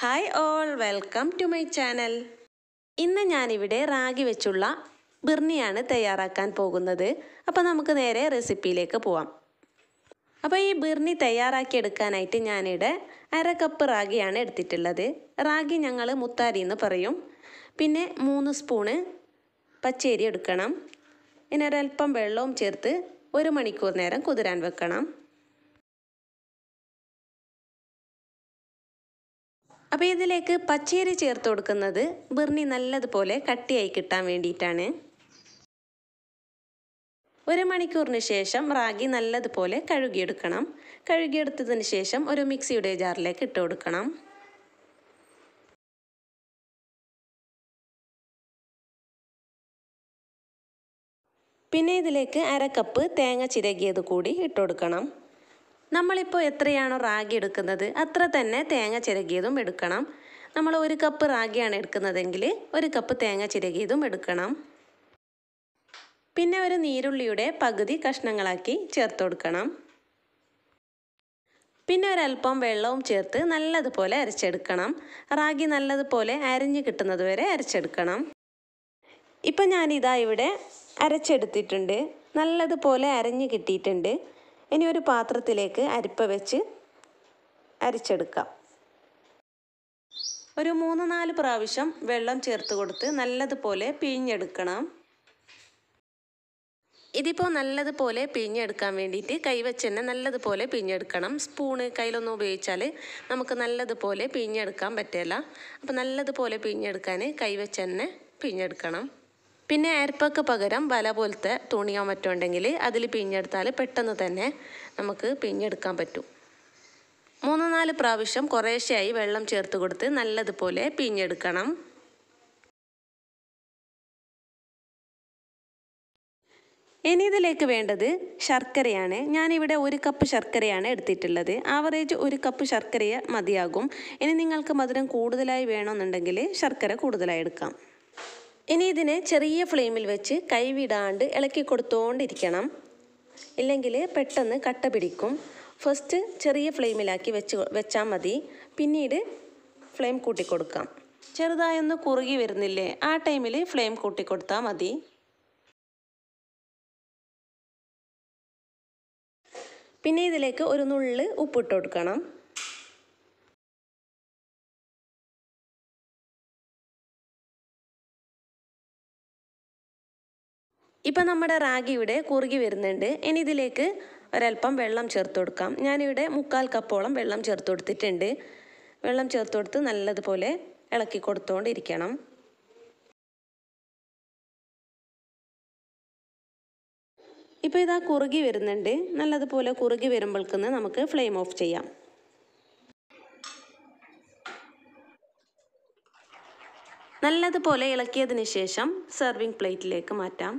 hi all welcome to my channel ഇന്ന് ഞാനിവിടെ റാഗി വെച്ചുള്ള ബിർണിയാണ് തയ്യാറാക്കാൻ പോകുന്നത് അപ്പോൾ നമുക്ക് നേരെ റെസിപ്പിയിലേക്ക് പോവാം അപ്പോൾ ഈ ബിർണി തയ്യാറാക്കി എടുക്കാനായിട്ട് ഞാനിവിടെ അര കപ്പ് റാഗിയാണ് എടുത്തിട്ടുള്ളത് റാഗി ഞങ്ങൾ മുത്താരി എന്ന് പറയും പിന്നെ മൂന്ന് സ്പൂണ് പച്ചരി എടുക്കണം പിന്നെ ഒരല്പം വെള്ളവും ചേർത്ത് ഒരു മണിക്കൂർ നേരം കുതിരാൻ വെക്കണം അപ്പോൾ ഇതിലേക്ക് പച്ചരി ചേർത്ത് കൊടുക്കുന്നത് ബിർണി നല്ലതുപോലെ കട്ടിയായി കിട്ടാൻ വേണ്ടിയിട്ടാണ് ഒരു മണിക്കൂറിന് ശേഷം റാഗി നല്ലതുപോലെ കഴുകിയെടുക്കണം കഴുകിയെടുത്തതിന് ശേഷം ഒരു മിക്സിയുടെ ജാറിലേക്ക് ഇട്ട് കൊടുക്കണം പിന്നെ ഇതിലേക്ക് അര കപ്പ് തേങ്ങ ചിരകിയത് കൂടി ഇട്ട് കൊടുക്കണം നമ്മളിപ്പോൾ എത്രയാണോ റാഗി എടുക്കുന്നത് അത്ര തന്നെ തേങ്ങ ചിരകിയതും എടുക്കണം നമ്മൾ ഒരു കപ്പ് റാഗിയാണ് എടുക്കുന്നതെങ്കിൽ ഒരു കപ്പ് തേങ്ങ ചിരകിയതും എടുക്കണം പിന്നെ ഒരു നീരുള്ളിയുടെ പകുതി കഷ്ണങ്ങളാക്കി ചേർത്ത് കൊടുക്കണം പിന്നെ ഒരല്പം വെള്ളവും ചേർത്ത് നല്ലതുപോലെ അരച്ചെടുക്കണം റാഗി നല്ലതുപോലെ അരിഞ്ഞ് കിട്ടുന്നത് വരെ അരച്ചെടുക്കണം ഇപ്പം ഞാനിതാ ഇവിടെ അരച്ചെടുത്തിട്ടുണ്ട് നല്ലതുപോലെ അരഞ്ഞ് കിട്ടിയിട്ടുണ്ട് ഇനി ഒരു പാത്രത്തിലേക്ക് അരിപ്പ വെച്ച് അരിച്ചെടുക്കാം ഒരു മൂന്ന് നാല് പ്രാവശ്യം വെള്ളം ചേർത്ത് കൊടുത്ത് നല്ലതുപോലെ പിഴിഞ്ഞെടുക്കണം ഇതിപ്പോൾ നല്ലതുപോലെ പിഴിഞ്ഞെടുക്കാൻ വേണ്ടിയിട്ട് കൈവച്ച് തന്നെ നല്ലതുപോലെ പിഴിഞ്ഞെടുക്കണം സ്പൂണ് കയ്യിലൊന്നും ഉപയോഗിച്ചാൽ നമുക്ക് നല്ലതുപോലെ പിഴിഞ്ഞെടുക്കാൻ പറ്റില്ല അപ്പോൾ നല്ലതുപോലെ പിഴിഞ്ഞെടുക്കാൻ കൈവച്ച് തന്നെ പിഴിഞ്ഞെടുക്കണം പിന്നെ അരിപ്പക്ക് പകരം വല പോലത്തെ തുണിയോ മറ്റോ ഉണ്ടെങ്കിൽ അതിൽ പിഴിഞ്ഞെടുത്താൽ പെട്ടെന്ന് തന്നെ നമുക്ക് പിഴിഞ്ഞെടുക്കാൻ പറ്റും മൂന്ന് നാല് പ്രാവശ്യം കുറേശ്ശെയായി വെള്ളം ചേർത്ത് കൊടുത്ത് നല്ലതുപോലെ പിഴിഞ്ഞെടുക്കണം ഇനി ഇതിലേക്ക് വേണ്ടത് ശർക്കരയാണ് ഞാനിവിടെ ഒരു കപ്പ് ശർക്കരയാണ് എടുത്തിട്ടുള്ളത് ആവറേജ് ഒരു കപ്പ് ശർക്കര മതിയാകും ഇനി നിങ്ങൾക്ക് മധുരം കൂടുതലായി വേണമെന്നുണ്ടെങ്കിൽ ശർക്കര കൂടുതലായി എടുക്കാം ഇനി ഇതിനെ ചെറിയ ഫ്ലെയിമിൽ വെച്ച് കൈവിടാണ്ട് ഇളക്കി കൊടുത്തുകൊണ്ടിരിക്കണം ഇല്ലെങ്കിൽ പെട്ടെന്ന് കട്ട പിടിക്കും ഫസ്റ്റ് ചെറിയ ഫ്ലെയിമിലാക്കി വെച്ച് വെച്ചാൽ മതി പിന്നീട് ഫ്ലെയിം കൂട്ടി കൊടുക്കാം ചെറുതായൊന്ന് കുറുകി വരുന്നില്ലേ ആ ടൈമിൽ ഫ്ലെയിം കൂട്ടി കൊടുത്താൽ മതി പിന്നെ ഇതിലേക്ക് ഒരു നുള്ള് ഉപ്പിട്ട് കൊടുക്കണം ഇപ്പം നമ്മുടെ റാഗി ഇവിടെ കുറുകി വരുന്നുണ്ട് ഇനി ഇതിലേക്ക് ഒരല്പം വെള്ളം ചേർത്ത് കൊടുക്കാം ഞാനിവിടെ മുക്കാൽ കപ്പോളം വെള്ളം ചേർത്ത് കൊടുത്തിട്ടുണ്ട് വെള്ളം ചേർത്ത് കൊടുത്ത് നല്ലതുപോലെ ഇളക്കി കൊടുത്തുകൊണ്ടിരിക്കണം ഇപ്പോൾ ഇതാ കുറുകി വരുന്നുണ്ട് നല്ലതുപോലെ കുറുകി വരുമ്പോഴേക്കുന്ന് നമുക്ക് ഫ്ലെയിം ഓഫ് ചെയ്യാം നല്ലതുപോലെ ഇളക്കിയതിന് ശേഷം സെർവിങ് പ്ലേറ്റിലേക്ക് മാറ്റാം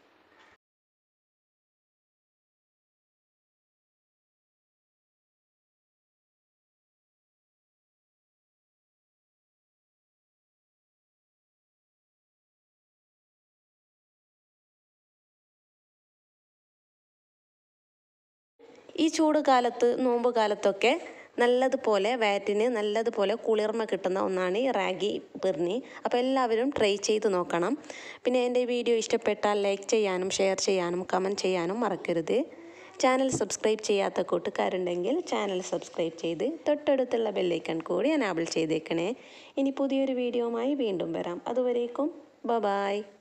ഈ ചൂട് കാലത്ത് നോമ്പ് കാലത്തൊക്കെ നല്ലതുപോലെ വയറ്റിന് നല്ലതുപോലെ കുളിർമ കിട്ടുന്ന ഒന്നാണ് ഈ റാഗി ബിർണി അപ്പോൾ എല്ലാവരും ട്രൈ ചെയ്ത് നോക്കണം പിന്നെ എൻ്റെ വീഡിയോ ഇഷ്ടപ്പെട്ടാൽ ലൈക്ക് ചെയ്യാനും ഷെയർ ചെയ്യാനും കമൻറ്റ് ചെയ്യാനും മറക്കരുത് ചാനൽ സബ്സ്ക്രൈബ് ചെയ്യാത്ത കൂട്ടുകാരുണ്ടെങ്കിൽ ചാനൽ സബ്സ്ക്രൈബ് ചെയ്ത് തൊട്ടടുത്തുള്ള ബെല്ലൈക്കൺ കൂടി എനാബിൾ ചെയ്തേക്കണേ ഇനി പുതിയൊരു വീഡിയോയുമായി വീണ്ടും വരാം അതുവരേക്കും ബ ബായ്